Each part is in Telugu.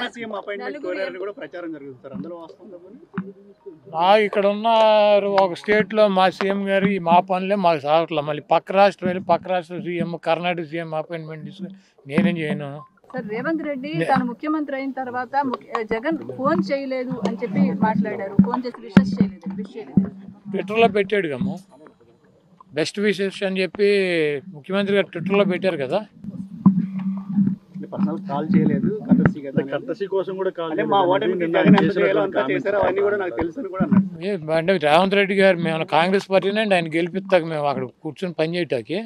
డిప్యూటీ సీఎం అపాయింట్మెంట్ కోరారని కూడా ప్రచారం జరుగుతుంది సార్ అందులో వాస్తవం మా ఇక్కడ ఉన్న ఒక స్టేట్లో మా సీఎం గారు ఈ మా పనులే మాకు సాగట్లే మళ్ళీ పక్క రాష్ట్రం వెళ్ళి పక్క రాష్ట్ర సీఎం కర్ణాటక సీఎం అపాయింట్మెంట్ తీసుకుని నేనేం చేయను సార్ రేవంత్ రెడ్డి తాను ముఖ్యమంత్రి అయిన తర్వాత ముఖ్య- జగన్ ఫోన్ చేయలేదు అని చెప్పి మాట్లాడారు ఫోన్ చేసి విషెస్ చేయలేదు విష్ చేయలేదు ట్విట్టర్లో పెట్టాడు కమ్మ బెస్ట్ విషెస్ అని చెప్పి ముఖ్యమంత్రి గారు ట్విట్టర్లో పెట్టారు కదా పర్సనల్ కాల్ చేయలేదు కర్టసీ కదా అని. కర్తసి కోసం కూడా కాల్ అంటే మా ఓటమికి జగన్ ఎంత చేయాలో అంతా చేశారు అవన్నీ కూడా నాకు తెలుసు అని కూడా అన్నాడు ఏ అంటే రేవంత్ రెడ్డి గారు మేము కాంగ్రెస్ పార్టీని అండి ఆయన గెలిపిస్తాక మేము అక్కడ కూర్చొని పని చేయటానికి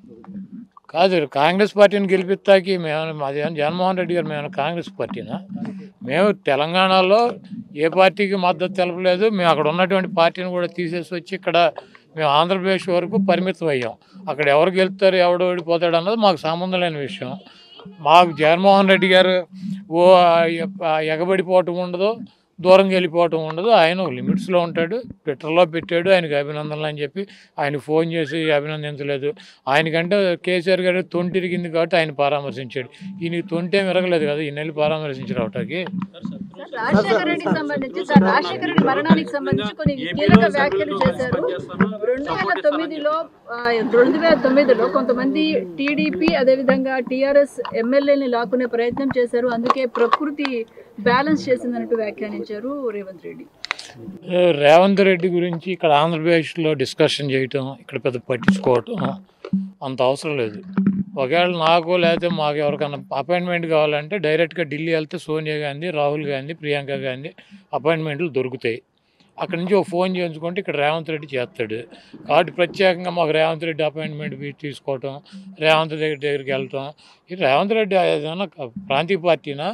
కాదు కాంగ్రెస్ పార్టీని గెలిపిస్తాకి మేము మాది ఏమన్నా జగన్మోహన్ రెడ్డి గారు మేము కాంగ్రెస్ పార్టీనా మేము తెలంగాణలో ఏ పార్టీకి మద్దతు తెలపలేదు మేము అక్కడ ఉన్నటువంటి పార్టీని కూడా తీసేసి వచ్చి ఇక్కడ మేము ఆంధ్రప్రదేశ్ వరకు పరిమితం అయ్యాం అక్కడ ఎవరు గెలుస్తారు ఎవడు ఓడిపోతాడు అన్నది మాకు సంబంధం లేని విషయం మాకు జగన్మోహన్ రెడ్డి గారు ఓ ఆ ఎగబడిపోవటం ఉండదు దూరంగా వెళ్ళిపోవటం ఉండదు ఆయన లిమిట్స్లో ఉంటాడు ట్విట్టర్లో పెట్టాడు ఆయనకి అభినందనలు అని చెప్పి ఆయన ఫోన్ చేసి అభినందించలేదు ఆయనకంటే కేసీఆర్ గారు తొంటి తిరిగింది కాబట్టి ఆయన పరామర్శించాడు ఈయనకి తొంటే విరగలేదు కదా ఈయన వెళ్ళి పరామర్శించారు అవటానికి సార్ రాజశేఖర రెడ్డికి సంబంధించి సార్ రాజశేఖర రెడ్డి మరణానికి సంబంధించి కొన్ని కీలక వ్యాఖ్యలు చేశారు రెండు వేల తొమ్మిదిలో ఆ, రెండు వేల తొమ్మిదిలో కొంతమంది టీడీపీ అదేవిధంగా టీఆర్ఎస్ ఎమ్మెల్యేని లాక్కునే ప్రయత్నం చేశారు అందుకే ప్రకృతి బ్యాలెన్స్ చేసిందన్నట్టు వ్యాఖ్యానించారు రేవంత్ రెడ్డి ఏ, రేవంత్ రెడ్డి గురించి ఇక్కడ ఆంధ్రప్రదేశ్లో డిస్కషన్ చేయటం ఇక్కడ పెద్ద పట్టించుకోవటం అంత అవసరం లేదు ఒకవేళ నాకు లేకపోతే మాకు ఎవరికైనా అపాయింట్మెంట్ కావాలంటే డైరెక్ట్గా ఢిల్లీ వెళ్తే సోనియా గాంధీ రాహుల్ గాంధీ ప్రియాంక గాంధీ అపాయింట్మెంట్లు దొరుకుతాయి అక్కడి నుంచి ఒక ఫోన్ చేయించుకుంటే ఇక్కడ రేవంత్ రెడ్డి చేస్తాడు కాబట్టి ప్రత్యేకంగా మాకు రేవంత్ రెడ్డి అపాయింట్మెంట్ తీ- తీసుకోవటం రేవంత్ రెడ్డి దగ్గరికి వెళ్ళటం ఈ రేవంత్ రెడ్డి ఏదైనా ప్రాంతీయ పార్టీనా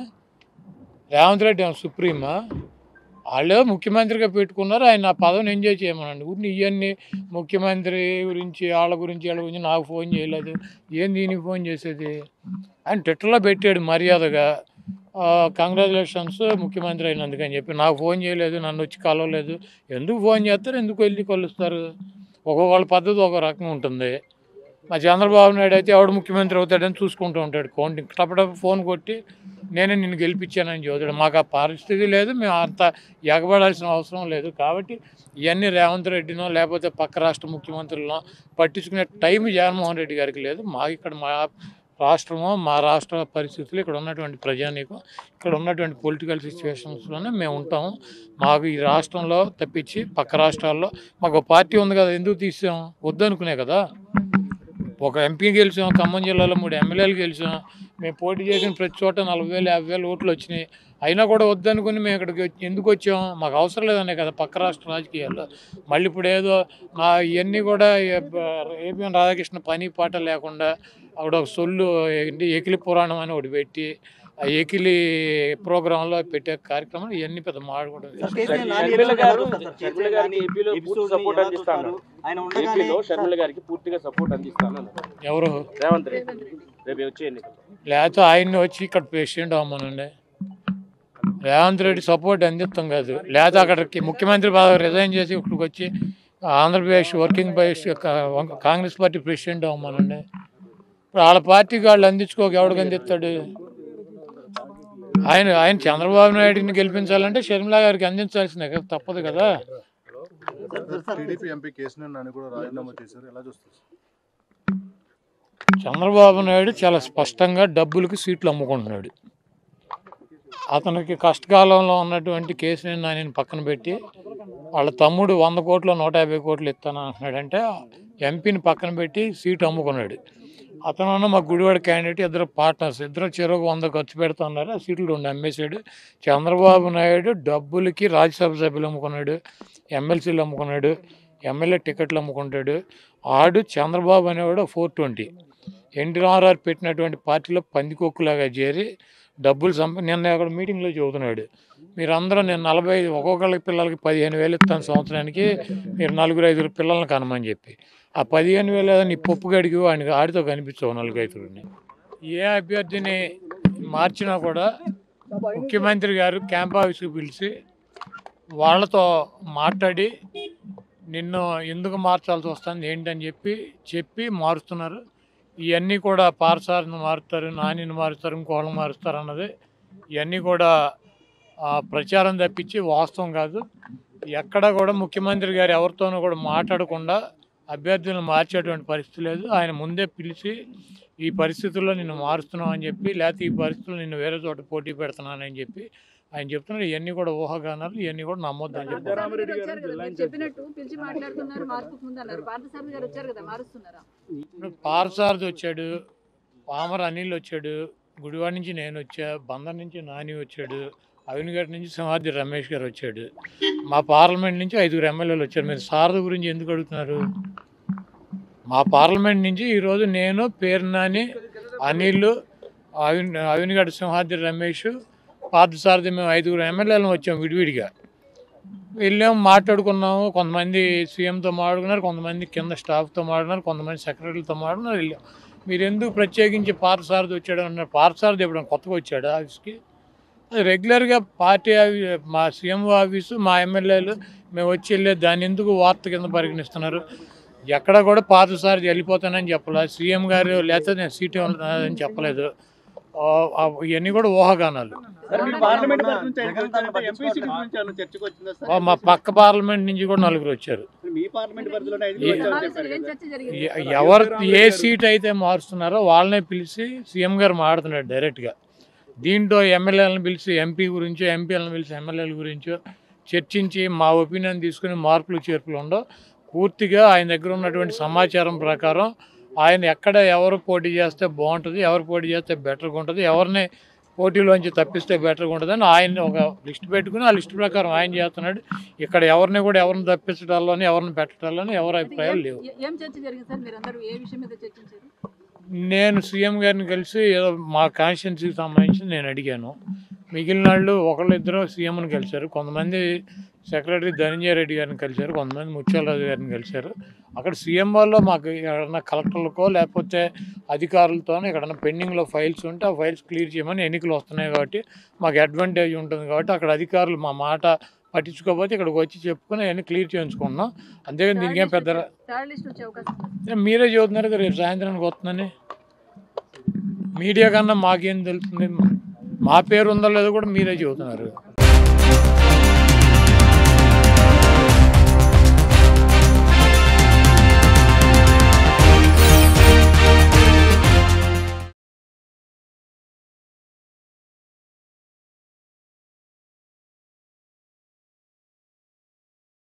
రేవంత్ రెడ్డి ఏమైనా సుప్రీమా వాళ్ళే ముఖ్యమంత్రిగా పెట్టుకున్నారు ఆయన ఆ పదవిని ఎంజాయ్ చేయమనండి ఊరిని ఇవన్నీ ముఖ్యమంత్రి గురించి వాళ్ళ గురించి వాళ్ళ గురించి నాకు ఫోన్ చేయలేదు ఏం దీనికి ఫోన్ చేసేది ఆయన ట్విట్టర్లో పెట్టాడు మర్యాదగా కంగ్రాచులేషన్స్ ముఖ్యమంత్రి అయినందుకు అని చెప్పి నాకు ఫోన్ చేయలేదు నన్ను వచ్చి కలవలేదు ఎందుకు ఫోన్ చేస్తారు ఎందుకు వెళ్ళి కలుస్తారు ఒక్కొక్కళ్ళ పద్ధతి ఒక రకంగా ఉంటుంది మా చంద్రబాబు నాయుడు అయితే ఎవడు ముఖ్యమంత్రి అవుతాడని చూసుకుంటూ ఉంటాడు కౌంటింగ్ టపటప ఫోన్ కొట్టి నేనే నిన్ను గెలిపించానని చదువుతాడు మాకు ఆ పరిస్థితి లేదు మేము అంత ఎగబడాల్సిన అవసరం లేదు కాబట్టి ఇవన్నీ రేవంత్ రెడ్డినో లేకపోతే పక్క రాష్ట్ర ముఖ్యమంత్రులనో పట్టించుకునే టైం జగన్మోహన్ రెడ్డి గారికి లేదు మాకు ఇక్కడ మా రాష్ట్రము మా రాష్ట్ర పరిస్థితులు ఇక్కడ ఉన్నటువంటి ప్రజానీకం ఇక్కడ ఉన్నటువంటి పొలిటికల్ సిచ్యువేషన్స్లోనే మేము ఉంటాము మాకు ఈ రాష్ట్రంలో తప్పించి పక్క రాష్ట్రాల్లో మాకు ఒక పార్టీ ఉంది కదా ఎందుకు తీసాం వద్దనుకునే కదా ఒక ఎంపీ గెలిచాం ఖమ్మం జిల్లాలో మూడు ఎమ్మెల్యేలు గెలిచాం మేము పోటీ చేసిన ప్రతి చోట నలభై వేలు యాభై వేలు ఓట్లు వచ్చినాయి అయినా కూడా వద్దనుకుని మేము ఇక్కడికి వచ్చి- ఎందుకు వచ్చాం మాకు అవసరం లేదనే కదా పక్క రాష్ట్ర రాజకీయాల్లో మళ్ళీ ఇప్పుడు ఏదో నా ఇవన్నీ కూడా ఏపీఎన్ రాధాకృష్ణ పని పాట లేకుండా అక్కడ ఒక సొల్లు ఏంటి ఎకిలి పురాణం అని ఒకటి పెట్టి ఆ ఎకిలి ప్రోగ్రాంలో పెట్టే కార్యక్రమం ఇవన్నీ పెద్ద మాట్లాడకూడదు షర్మిల గారు షర్మిల గారికి ఏపీలో పూర్తి సపోర్ట్ అందిస్తాను ఆయన ఉండగానే ఏపీలో షర్మిల గారికి పూర్తిగా సపోర్ట్ అందిస్తాను అన్నారు. ఎవరు రేవంత్ రెడ్డి రేపు వచ్చే ఎన్నికలు లేకపోతే ఆయన్ని వచ్చి ఇక్కడ ప్రెసిడెంట్ అవ్వమనండి రేవంత్ రెడ్డి సపోర్ట్ అందిస్తాం కాదు లేదా అక్కడికి ముఖ్యమంత్రి పదవి రిజైన్ చేసి ఇక్కడికి వచ్చి Andhra Pradesh working press Congress party president అవ్వమనండి ఇప్పుడు వాళ్ళ పార్టీకి వాళ్ళు అందించుకోక ఎవడికి అందిస్తాడు ఆయన ఆయన చంద్రబాబు నాయుడిని గెలిపించాలంటే షర్మిలా గారికి అందించాల్సిందే కదా తప్పదు కదా టీడీపీ ఎంపీ కేసీఆర్ నాని కూడా రాజీనామా చేశారు ఎలా చూస్తారు చంద్రబాబు నాయుడు చాలా స్పష్టంగా డబ్బులకి సీట్లు అమ్ముకుంటున్నాడు అతనికి కష్టకాలంలో ఉన్నటువంటి కేసుని నాని పక్కన పెట్టి వాళ్ళ తమ్ముడు వంద కోట్లు నూట యాభై కోట్లు ఇస్తాను అంటున్నాడంటే ఎంపీని పక్కన పెట్టి సీటు అమ్ముకున్నాడు అతను మా గుడివాడ క్యాండిడేట్ ఇద్దరు పార్ట్నర్స్ ఇద్దరు చెరువు వంద ఖర్చు పెడుతున్నారు ఆ సీట్లు రెండు అమ్మేశాడు చంద్రబాబు నాయుడు డబ్బులకి రాజ్యసభ సభ్యులు అమ్ముకున్నాడు ఎమ్మెల్సీలు అమ్ముకున్నాడు ఎమ్మెల్యే టికెట్లు అమ్ముకుంటాడు ఆడు చంద్రబాబు అనేవాడు ఫోర్ ట్వంటీ ఎన్టీ రామారావు పెట్టినటువంటి పార్టీలో పందికొక్కులాగా చేరి డబ్బులు సంప నిన్న అక్కడ మీటింగ్లో చెబుతున్నాడు మీరందరూ నేను నలభై ఐదు ఒక్కొక్కళ్ళకి పిల్లలకి పదిహేను వేలు ఇస్తాను సంవత్సరానికి మీరు నలుగురు ఐదుగురు పిల్లల్ని కనమని చెప్పి ఆ పదిహేను వేలు ఏదో నీ పప్పు గడికి వాడికి ఆడితో కనిపించవు నలుగురు ఐదుగురిని ఏ అభ్యర్థిని మార్చినా కూడా ముఖ్యమంత్రి గారు క్యాంప్ ఆఫీస్కి పిలిచి వాళ్ళతో మాట్లాడి నిన్ను ఎందుకు మార్చాల్సి వస్తుంది ఏంటని చెప్పి చెప్పి మారుస్తున్నారు ఇవన్నీ కూడా పార్సార్ని మారుస్తారు నానిని మారుస్తారు ఇంకోళ్ళని మారుస్తారు అన్నది ఇవన్నీ కూడా ఆ, ప్రచారం తప్పించి వాస్తవం కాదు ఎక్కడ కూడా ముఖ్యమంత్రి గారు ఎవరితోనూ కూడా మాట్లాడకుండా అభ్యర్థులను మార్చేటువంటి పరిస్థితి లేదు ఆయన ముందే పిలిచి ఈ పరిస్థితుల్లో నిన్ను మారుస్తున్నాం అని చెప్పి లేకపోతే ఈ పరిస్థితుల్లో నిన్ను వేరే చోట పోటీ పెడుతున్నానని చెప్పి ఆయన చెప్తున్నారు ఇవన్నీ కూడా ఊహాగానాలు ఇవన్నీ కూడా నమ్మొద్దు అని చెప్పి పార్థసారథి గారు వచ్చారు కదా మీరు చెప్పినట్టు పిలిచి మాట్లాడుతున్నారు మార్పుకు ముందు అన్నారు పార్థసారథి గారు వచ్చారు కదా మారుస్తున్నారా ఇప్పుడు పార్సారథి వచ్చాడు పామర్ అనిల్ వచ్చాడు గుడివాడ నుంచి నేను వచ్చా బందర్ నుంచి నాని వచ్చాడు అవినిగడ్డ నుంచి సింహాద్రి రమేష్ గారు వచ్చాడు మా పార్లమెంట్ నుంచి ఐదుగురు ఎమ్మెల్యేలు వచ్చారు మీరు సారథి గురించి ఎందుకు అడుగుతున్నారు మా పార్లమెంట్ నుంచి ఈరోజు నేను పేరు నాని అనిల్ అవిన్ అవినిగడ్డ సింహాద్రి రమేష్ పార్థసారథి మేము ఐదుగురు ఎమ్మెల్యేలు వచ్చాం విడివిడిగా వెళ్ళాం మాట్లాడుకున్నాము కొంతమంది సీఎంతో మాట్లాడుకున్నారు కొంతమంది కింద స్టాఫ్తో మాట్లాడినారు కొంతమంది సెక్రటరీలతో మాట్లాడినారు వెళ్ళాం మీరు ఎందుకు ప్రత్యేకించి పార్థసారథి వచ్చాడు అన్నారు పార్థసారథి ఎప్పుడైనా కొత్తగా వచ్చాడు ఆఫీస్కి అది రెగ్యులర్గా పార్టీ ఆఫీ మా సీఎం ఆఫీసు మా ఎమ్మెల్యేలు మేము వచ్చి వెళ్ళే దాన్ని ఎందుకు వార్త కింద పరిగణిస్తున్నారు ఎక్కడ కూడా పార్థసారథి వెళ్ళిపోతానని చెప్పలేదు సీఎం గారు లేకపోతే నేను సీటు అని చెప్పలేదు ఆ, ఆ, ఇవన్నీ కూడా ఊహాగానాలు సార్ మీ పార్లమెంట్ పరిధి నుంచి ఆయనకి వచ్చారంటే ఎంపీ సీట్ గురించి ఏమైనా చర్చకు వచ్చిందా ఆ, సార్ మా పక్క పార్లమెంట్ నుంచి కూడా నలుగురు వచ్చారు మీ పార్లమెంట్ పరిధిలోనే ఐదు ఈ- వచ్చారని సమావేశంలో చెప్పారు ఏం కదా చర్చ జరిగింది ఎ- ఎవరు ఏ సీట్ అయితే మారుస్తున్నారో వాళ్ళనే పిలిచి సీఎం గారు మాడుతున్నాడు డైరెక్ట్గా దీంట్లో ఎమ్మెల్యేలను పిలిచి ఎంపీ గురించో ఎంపీలను పిలిచి ఎమ్మెల్యేల గురించో చర్చించి మా ఒపీనియన్ తీసుకుని మార్పులు చేర్పులు ఉండవు పూర్తిగా ఆయన దగ్గర ఉన్నటువంటి సమాచారం ప్రకారం ఆయన ఎక్కడ ఎవరు పోటీ చేస్తే బాగుంటుంది ఎవరు పోటీ చేస్తే బెటర్గా ఉంటుంది ఎవరిని పోటీలోంచి తప్పిస్తే బెటర్గా ఉంటుంది అని ఆయన ఒక లిస్ట్ పెట్టుకుని ఆ లిస్ట్ ప్రకారం ఆయన చేస్తున్నాడు ఇక్కడ ఎవరిని కూడా ఎవరిని తప్పించడాల్లోని ఎవరిని పెట్టడాల్లోని ఎవరి అభిప్రాయాలు లేవు ఏ- ఏం చర్చ జరిగింది సార్ మీరందరూ ఏ విషయం మీద చర్చించారు నేను సీఎం గారిని కలిసి ఏదో మా కాన్స్టిట్యున్సీకి సంబంధించి నేను అడిగాను మిగిలిన వాళ్ళు ఒకళ్ళిద్దరు సీఎంని కలిశారు కొంతమంది సెక్రటరీ ధనంజయ రెడ్డి గారిని కలిశారు కొంతమంది ముత్యాలరాజు గారిని కలిశారు అక్కడ సీఎం వాళ్ళు మాకు ఎక్కడన్నా కలెక్టర్లకో లేకపోతే అధికారులతో ఎక్కడన్నా పెండింగ్లో ఫైల్స్ ఉంటే ఆ ఫైల్స్ క్లియర్ చేయమని ఎన్నికలు వస్తున్నాయి కాబట్టి మాకు అడ్వాంటేజ్ ఉంటుంది కాబట్టి అక్కడ అధికారులు మా మాట పట్టించుకోకపోతే ఇక్కడికి వచ్చి చెప్పుకొని అవన్నీ క్లియర్ చేయించుకుంటున్నాం అంతేగాని దీనికి ఏం పెద్ద థర్డ్ లిస్ట్ వచ్చే అవకాశం ఉంది. మీరే చదువుతున్నారు కదా రేపు సాయంత్రానికి వస్తుందని మీడియా కన్నా మాకేం తెలుస్తుంది మా పేరు ఉందో లేదో కూడా మీరే చెబుతున్నారు